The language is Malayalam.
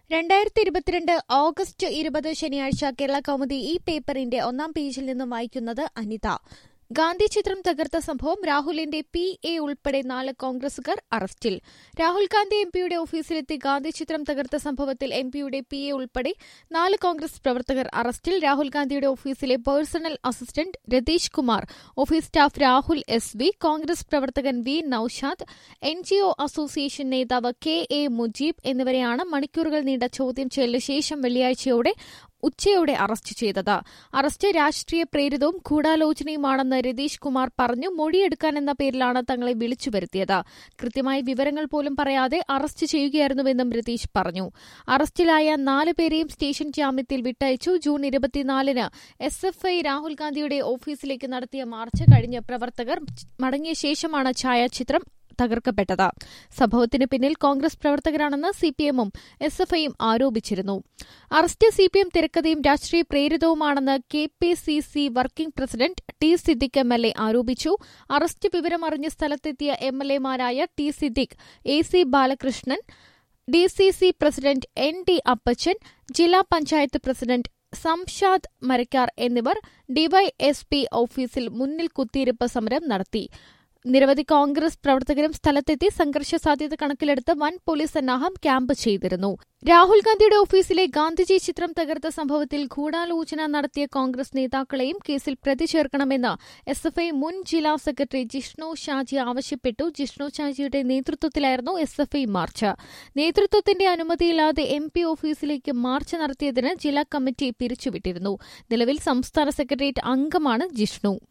രണ്ടായിരത്തി ഇരുപത്തിരണ്ട് ഓഗസ്റ്റ് ഇരുപത് ശനിയാഴ്ച കേരള കൗമുദി ഈ പേപ്പറിന്റെ ഒന്നാം പേജിൽ നിന്നും വായിക്കുന്നത് അനിത ഗാന്ധി ചിത്രം തകർത്ത സംഭവം രാഹുലിന്റെ പി എ ഉൾപ്പെടെ നാല് കോൺഗ്രസുകാർ അറസ്റ്റിൽ രാഹുൽ ഗാന്ധി എം പിയുടെ ഓഫീസിലെത്തി ഗാന്ധി ചിത്രം തകർത്ത സംഭവത്തിൽ എം പിയുടെ പി എ ഉൾപ്പെടെ നാല് കോൺഗ്രസ് പ്രവർത്തകർ അറസ്റ്റിൽ രാഹുൽ ഗാന്ധിയുടെ ഓഫീസിലെ personal assistant Ratheesh Kumar office staff Rahul S V Congress പ്രവർത്തകൻ V Naushad N G O association നേതാവ് കെ എ മുജീബ് എന്നിവരെയാണ് മണിക്കൂറുകൾ നീണ്ട ചോദ്യം ചെയ്യലിന് ശേഷം വെള്ളിയാഴ്ചയോടെ ഉച്ചയോടെ അറസ്റ്റ് ചെയ്തത് അറസ്റ്റ് രാഷ്ട്രീയ പ്രേരിതവും ഗൂഢാലോചനയുമാണെന്ന് രതീഷ് കുമാർ പറഞ്ഞു മൊഴിയെടുക്കാനെന്ന പേരിലാണ് തങ്ങളെ വിളിച്ചു വരുത്തിയത് കൃത്യമായ വിവരങ്ങൾ പോലും പറയാതെ അറസ്റ്റ് ചെയ്യുകയായിരുന്നുവെന്നും രതീഷ് പറഞ്ഞു അറസ്റ്റിലായ നാല് പേരെയും സ്റ്റേഷൻ ജാമ്യത്തിൽ വിട്ടയച്ചു ജൂൺ ഇരുപത്തിനാലിന് എസ് എഫ് ഐ രാഹുൽ ഗാന്ധിയുടെ ഓഫീസിലേക്ക് നടത്തിയ മാർച്ച് കഴിഞ്ഞ് പ്രവർത്തകർ മടങ്ങിയ ശേഷമാണ് ഛായാചിത്രം തകർക്കപ്പെട്ടത് സംഭവത്തിന് പിന്നിൽ കോൺഗ്രസ് പ്രവർത്തകരാണെന്ന് സിപിഎമ്മും എസ് എഫ് ഐയും ആരോപിച്ചിരുന്നു അറസ്റ്റ് സിപിഎം തിരക്കഥയും രാഷ്ട്രീയ പ്രേരിതവുമാണെന്ന് K P C C working president T Siddique M L A ആരോപിച്ചു അറസ്റ്റ് വിവരമറിഞ്ഞ് സ്ഥലത്തെത്തിയ എം എൽ എമാരായ T Siddique A C Balakrishnan D C C president N D Appachan ജില്ലാ പഞ്ചായത്ത് പ്രസിഡന്റ് സംഷാദ് മരക്കാർ എന്നിവർ ഡിവൈഎസ്പി ഓഫീസിൽ മുന്നിൽ കുത്തിയിരിപ്പ് സമരം നടത്തി നിരവധി കോൺഗ്രസ് പ്രവർത്തകരും സ്ഥലത്തെത്തി സംഘർഷ സാധ്യത കണക്കിലെടുത്ത് വൻ പോലീസ് സന്നാഹം ക്യാമ്പ് ചെയ്തിരുന്നു രാഹുൽ ഗാന്ധിയുടെ ഓഫീസിലെ ഗാന്ധിജി ചിത്രം തകർത്ത സംഭവത്തിൽ ഗൂഢാലോചന നടത്തിയ കോൺഗ്രസ് നേതാക്കളെയും കേസിൽ പ്രതി ചേർക്കണമെന്ന് എസ് എഫ് ഐ മുൻ ജില്ലാ സെക്രട്ടറി ജിഷ്ണു ഷാജി ആവശ്യപ്പെട്ടു ജിഷ്ണു ഷാജിയുടെ നേതൃത്വത്തിലായിരുന്നു എസ് എഫ് ഐ മാർച്ച് നേതൃത്വത്തിന്റെ അനുമതിയില്ലാതെ എം പി ഓഫീസിലേക്ക് മാർച്ച് നടത്തിയതിന് ജില്ലാ കമ്മിറ്റി പിരിച്ചുവിട്ടിരുന്നു നിലവിൽ സംസ്ഥാന സെക്രട്ടേറിയറ്റ് അംഗമാണ് ജിഷ്ണു